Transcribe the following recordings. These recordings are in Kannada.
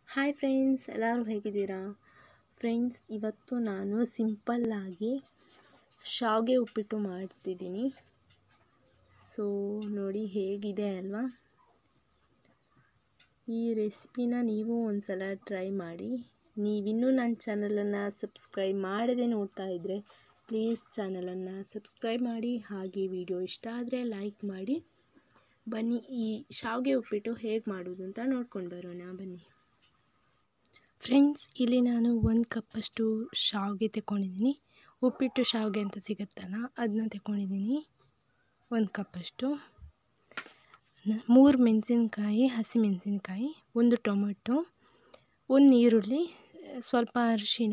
ಹಾಯ್ ಫ್ರೆಂಡ್ಸ್ ಎಲ್ಲರೂ ಹೇಗಿದ್ದೀರಾ ಫ್ರೆಂಡ್ಸ್ ಇವತ್ತು ನಾನು ಸಿಂಪಲ್ಲಾಗಿ ಶಾವಿಗೆ ಉಪ್ಪಿಟ್ಟು ಮಾಡ್ತಿದ್ದೀನಿ ಸೊ ನೋಡಿ ಹೇಗಿದೆ ಅಲ್ವಾ ಈ ರೆಸಿಪಿನ ನೀವು ಒಂದು ಸಲ ಟ್ರೈ ಮಾಡಿ ನೀವಿನ್ನೂ ನನ್ನ ಚಾನಲನ್ನು ಸಬ್ಸ್ಕ್ರೈಬ್ ಮಾಡದೆ ನೋಡ್ತಾ ಇದ್ದರೆ ಪ್ಲೀಸ್ ಚಾನಲನ್ನು ಸಬ್ಸ್ಕ್ರೈಬ್ ಮಾಡಿ ಹಾಗೆ ವಿಡಿಯೋ ಇಷ್ಟ ಆದರೆ ಲೈಕ್ ಮಾಡಿ ಬನ್ನಿ ಈ ಶಾವಿಗೆ ಉಪ್ಪಿಟ್ಟು ಹೇಗೆ ಮಾಡೋದು ಅಂತ ನೋಡ್ಕೊಂಡು ಬರೋಣ ಬನ್ನಿ ಫ್ರೆಂಡ್ಸ್ ಇಲ್ಲಿ ನಾನು ಒಂದು ಕಪ್ಪಷ್ಟು ಶಾವಿಗೆ ತಗೊಂಡಿದ್ದೀನಿ ಉಪ್ಪಿಟ್ಟು ಶಾವಿಗೆ ಅಂತ ಸಿಗುತ್ತಲ್ಲ ಅದನ್ನ ತಗೊಂಡಿದ್ದೀನಿ ಒಂದು ಕಪ್ಪಷ್ಟು ಮೂರು ಮೆಣಸಿನ್ಕಾಯಿ ಹಸಿಮೆಣಸಿನ್ಕಾಯಿ ಒಂದು ಟೊಮೆಟೊ ಒಂದು ಈರುಳ್ಳಿ ಸ್ವಲ್ಪ ಅರಿಶಿನ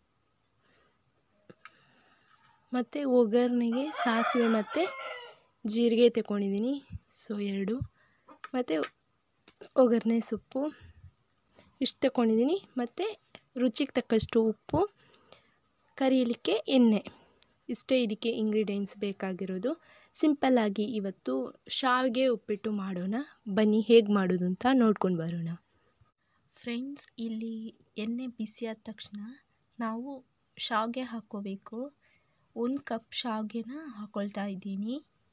ಮತ್ತು ಒಗ್ಗರಣೆಗೆ ಸಾಸಿವೆ ಮತ್ತು ಜೀರಿಗೆ ತಗೊಂಡಿದ್ದೀನಿ ಸೊ ಎರಡು ಮತ್ತು ಒಗ್ಗರಣೆ ಸೊಪ್ಪು ಇಷ್ಟು ತಗೊಂಡಿದ್ದೀನಿ ಮತ್ತು ರುಚಿಗೆ ತಕ್ಕಷ್ಟು ಉಪ್ಪು ಕರಿಯಲಿಕ್ಕೆ ಎಣ್ಣೆ ಇಷ್ಟೇ ಇದಕ್ಕೆ ಇಂಗ್ರೀಡಿಯೆಂಟ್ಸ್ ಬೇಕಾಗಿರೋದು ಸಿಂಪಲ್ಲಾಗಿ ಇವತ್ತು ಶಾವಿಗೆ ಉಪ್ಪಿಟ್ಟು ಮಾಡೋಣ ಬನ್ನಿ ಹೇಗೆ ಮಾಡೋದು ಅಂತ ನೋಡ್ಕೊಂಡು ಬರೋಣ ಫ್ರೆಂಡ್ಸ್ ಇಲ್ಲಿ ಎಣ್ಣೆ ಬಿಸಿಯಾದ ತಕ್ಷಣ ನಾವು ಶಾವಿಗೆ ಹಾಕ್ಕೋಬೇಕು ಒಂದು ಕಪ್ ಶಾವಿಗೆನ ಹಾಕ್ಕೊಳ್ತಾ ಇದ್ದೀನಿ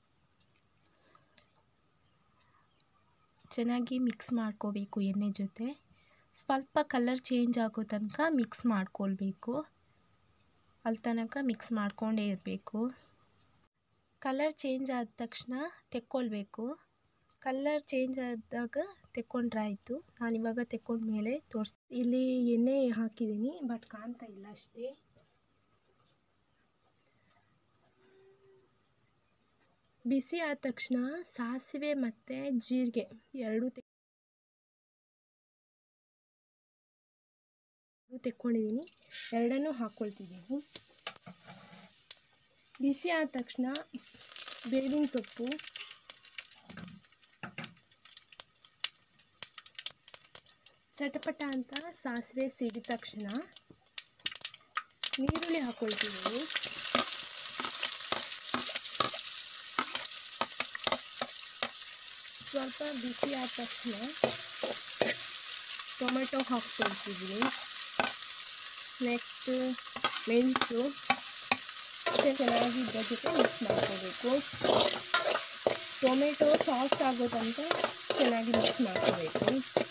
ಚೆನ್ನಾಗಿ ಮಿಕ್ಸ್ ಮಾಡ್ಕೋಬೇಕು ಎಣ್ಣೆ ಜೊತೆ ಸ್ವಲ್ಪ ಕಲರ್ ಚೇಂಜ್ ಆಗೋ ತನಕ ಮಿಕ್ಸ್ ಮಾಡ್ಕೊಳ್ಬೇಕು ಅಲ್ಲಿ ತನಕ ಮಿಕ್ಸ್ ಮಾಡ್ಕೊಂಡೇ ಇರಬೇಕು ಕಲರ್ ಚೇಂಜ್ ಆದ ತಕ್ಷಣ ತೆಕ್ಕೊಳ್ಬೇಕು ಕಲರ್ ಚೇಂಜ್ ಆದಾಗ ತೆಕ್ಕೊಂಡ್ರಾಯಿತು ನಾನಿವಾಗ ತೆಕ್ಕೊಂಡ್ಮೇಲೆ ತೋರಿಸ್ ಇಲ್ಲಿ ಎಣ್ಣೆ ಹಾಕಿದ್ದೀನಿ ಬಟ್ ಕಾಣ್ತಾ ಇಲ್ಲ ಅಷ್ಟೇ ಬಿಸಿ ಆದ ತಕ್ಷಣ ಸಾಸಿವೆ ಮತ್ತು ಜೀರಿಗೆ ಎರಡೂ ತೆ ತೆಕ್ಕೊಂಡಿದ್ದೀನಿ ಎರಡನ್ನೂ ಹಾಕ್ಕೊಳ್ತಿದ್ದೀನಿ ಬಿಸಿ ಆದ ತಕ್ಷಣ ಬೇವಿನ ಸೊಪ್ಪು ಚಟಪಟ ಅಂತ ಸಾಸಿವೆ ಸಿಡಿದ ತಕ್ಷಣ ನೀರುಳ್ಳಿ ಹಾಕ್ಕೊಳ್ತಿದ್ದೀನಿ ಸ್ವಲ್ಪ ಬಿಸಿ ಆದ ತಕ್ಷಣ ಟೊಮೆಟೊ ಹಾಕ್ಕೊಳ್ತಿದ್ದೀನಿ ನೆಕ್ಸ್ಟ್ ಮೆಣಸು ಚೆನ್ನಾಗಿ ಇದ್ರ ಜೊತೆ ಮಿಕ್ಸ್ ಮಾಡ್ಕೋಬೇಕು ಟೊಮೆಟೊ ಸಾಫ್ಟ್ ಆಗೋ ತನಕ ಚೆನ್ನಾಗಿ ಮಿಕ್ಸ್ ಮಾಡ್ಕೋಬೇಕು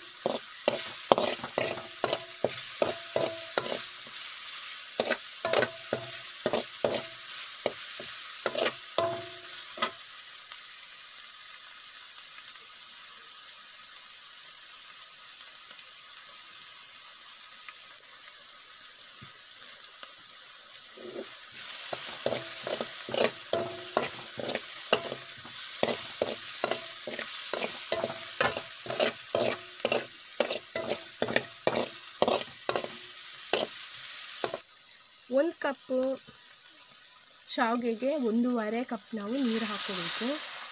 ಒಂದು ಕಪ್ಪು ಶಾವಿಗೆಗೆ ಒಂದೂವರೆ ಕಪ್ ನಾವು ನೀರು ಹಾಕೋಬೇಕು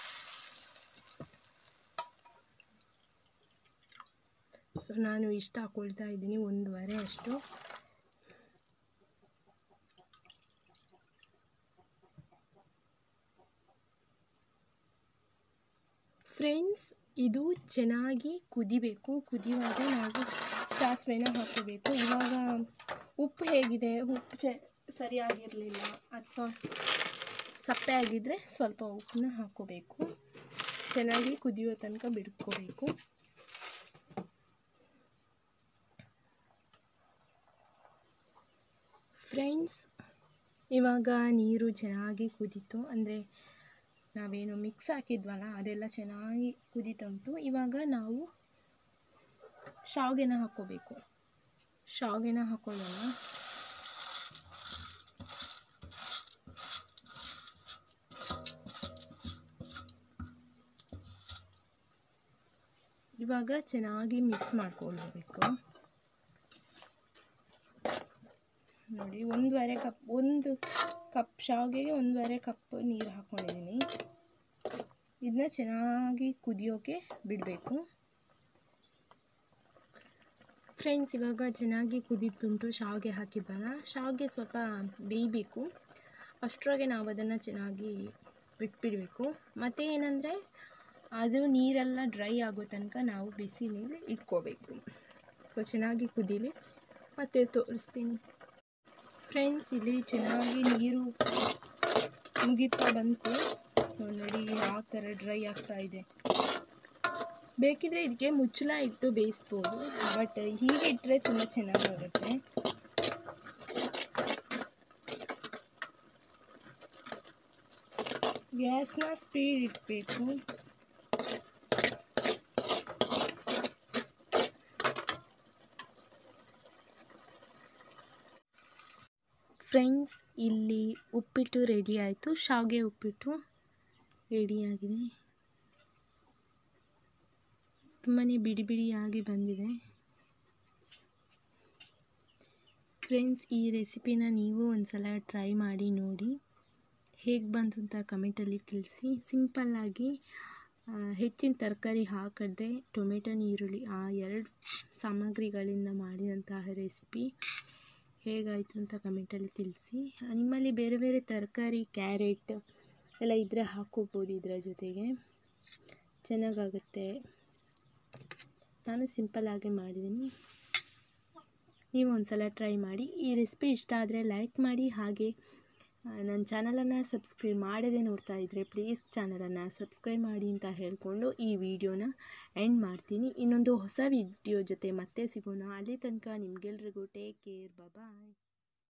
ಸೊ ನಾನು ಇಷ್ಟು ಹಾಕ್ಕೊಳ್ತಾ ಇದ್ದೀನಿ ಒಂದೂವರೆ ಅಷ್ಟು ಫ್ರೆಂಡ್ಸ್ ಇದು ಚೆನ್ನಾಗಿ ಕುದಿಬೇಕು ಕುದಿಯುವಾಗ ನಾವು ಸಾಸಿವೆನ ಹಾಕೋಬೇಕು ಇವಾಗ ಉಪ್ಪು ಹೇಗಿದೆ ಉಪ್ಪು ಚ ಸರಿಯಾಗಿರಲಿಲ್ಲ ಅಥವಾ ಸಪ್ಪೆ ಆಗಿದ್ದರೆ ಸ್ವಲ್ಪ ಉಪ್ಪನ್ನ ಹಾಕ್ಕೋಬೇಕು ಚೆನ್ನಾಗಿ ಕುದಿಯೋ ತನಕ ಬಿಡ್ಕೋಬೇಕು ಫ್ರೆಂಡ್ಸ್ ಇವಾಗ ನೀರು ಚೆನ್ನಾಗಿ ಕುದೀತು ಅಂದರೆ ನಾವೇನು ಮಿಕ್ಸ್ ಹಾಕಿದ್ವಲ್ಲ ಅದೆಲ್ಲ ಚೆನ್ನಾಗಿ ಕುದೀತುಂಟು ಇವಾಗ ನಾವು ಶಾವಿಗೆನ ಹಾಕ್ಕೋಬೇಕು ಶಾವಿಗೆನ ಹಾಕ್ಕೊಳ್ಳೋಣ ಇವಾಗ ಚೆನ್ನಾಗಿ ಮಿಕ್ಸ್ ಮಾಡ್ಕೊಳ್ಬೇಕು ನೋಡಿ ಒಂದೂವರೆ ಕಪ್ ಒಂದು ಕಪ್ ಶಾವಿಗೆಗೆ ಒಂದೂವರೆ ಕಪ್ ನೀರು ಹಾಕ್ಕೊಂಡಿದ್ದೀನಿ ಇದನ್ನ ಚೆನ್ನಾಗಿ ಕುದಿಯೋಕೆ ಬಿಡಬೇಕು ಫ್ರೆಂಡ್ಸ್ ಇವಾಗ ಚೆನ್ನಾಗಿ ಕುದೀತುಂಟು ಶಾವಿಗೆ ಹಾಕಿದ್ವಲ್ಲ ಶಾವಿಗೆ ಸ್ವಲ್ಪ ಬೇಯಬೇಕು ಅಷ್ಟರೊಳಗೆ ನಾವು ಅದನ್ನು ಚೆನ್ನಾಗಿ ಬಿಟ್ಬಿಡಬೇಕು ಮತ್ತು ಏನಂದರೆ ಅದು ನೀರೆಲ್ಲ ಡ್ರೈ ಆಗೋ ತನಕ ನಾವು ಬಿಸಿ ನೀರು ಇಟ್ಕೋಬೇಕು ಸೊ ಚೆನ್ನಾಗಿ ಕುದೀಲಿ ಮತ್ತೆ ತೋರಿಸ್ತೀನಿ ಫ್ರೆಂಡ್ಸ್ ಇಲ್ಲಿ ಚೆನ್ನಾಗಿ ನೀರು ಮುಗಿತಾ ಬಂತು ಸೊ ನೋಡಿ ಯಾವ ಥರ ಡ್ರೈ ಆಗ್ತಾ ಇದೆ ಬೇಕಿದ್ರೆ ಇದಕ್ಕೆ ಮುಚ್ಚಳ ಇಟ್ಟು ಬೇಯಿಸ್ಬೋದು ಬಟ್ ಹೀಗೆ ಇಟ್ಟರೆ ತುಂಬ ಚೆನ್ನಾಗಾಗುತ್ತೆ ಗ್ಯಾಸ್ನ ಸ್ಪೀಡ್ ಇಡಬೇಕು ಫ್ರೆಂಡ್ಸ್ ಇಲ್ಲಿ ಉಪ್ಪಿಟ್ಟು ರೆಡಿ ಆಯಿತು ಶಾವಿಗೆ ಉಪ್ಪಿಟ್ಟು ರೆಡಿಯಾಗಿದೆ ತುಂಬಾ ಬಿಡಿ ಬಿಡಿಯಾಗಿ ಬಂದಿದೆ ಫ್ರೆಂಡ್ಸ್ ಈ ರೆಸಿಪಿನ ನೀವು ಒಂದು ಸಲ ಟ್ರೈ ಮಾಡಿ ನೋಡಿ ಹೇಗೆ ಬಂತು ಅಂತ ಕಮೆಂಟಲ್ಲಿ ತಿಳಿಸಿ ಸಿಂಪಲ್ಲಾಗಿ ಹೆಚ್ಚಿನ ತರಕಾರಿ ಹಾಕದೆ ಟೊಮೆಟೊ ಈರುಳ್ಳಿ ಆ ಎರಡು ಸಾಮಗ್ರಿಗಳಿಂದ ಮಾಡಿದಂತಹ ರೆಸಿಪಿ ಹೇಗಾಯಿತು ಅಂತ ಕಮೆಂಟಲ್ಲಿ ತಿಳಿಸಿ ನಿಮ್ಮಲ್ಲಿ ಬೇರೆ ಬೇರೆ ತರಕಾರಿ ಕ್ಯಾರೆಟ್ ಎಲ್ಲ ಇದ್ದರೆ ಹಾಕ್ಕೋಬೋದು ಇದರ ಜೊತೆಗೆ ಚೆನ್ನಾಗಾಗುತ್ತೆ ನಾನು ಸಿಂಪಲ್ಲಾಗಿ ಮಾಡಿದ್ದೀನಿ ನೀವು ಒಂದು ಸಲ ಟ್ರೈ ಮಾಡಿ ಈ ರೆಸಿಪಿ ಇಷ್ಟ ಆದರೆ ಲೈಕ್ ಮಾಡಿ ಹಾಗೆ ನನ್ನ ಚಾನಲನ್ನು ಸಬ್ಸ್ಕ್ರೈಬ್ ಮಾಡದೆ ನೋಡ್ತಾ ಇದ್ದರೆ ಪ್ಲೀಸ್ ಚಾನಲನ್ನು ಸಬ್ಸ್ಕ್ರೈಬ್ ಮಾಡಿ ಅಂತ ಹೇಳಿಕೊಂಡು ಈ ವಿಡಿಯೋನ ಎಂಡ್ ಮಾಡ್ತೀನಿ ಇನ್ನೊಂದು ಹೊಸ ವಿಡಿಯೋ ಜೊತೆ ಮತ್ತೆ ಸಿಗೋಣ ಅಲ್ಲಿ ತನಕ ನಿಮಗೆಲ್ರಿಗೂ ಟೇಕ್ ಕೇರ್ ಬಾಯ್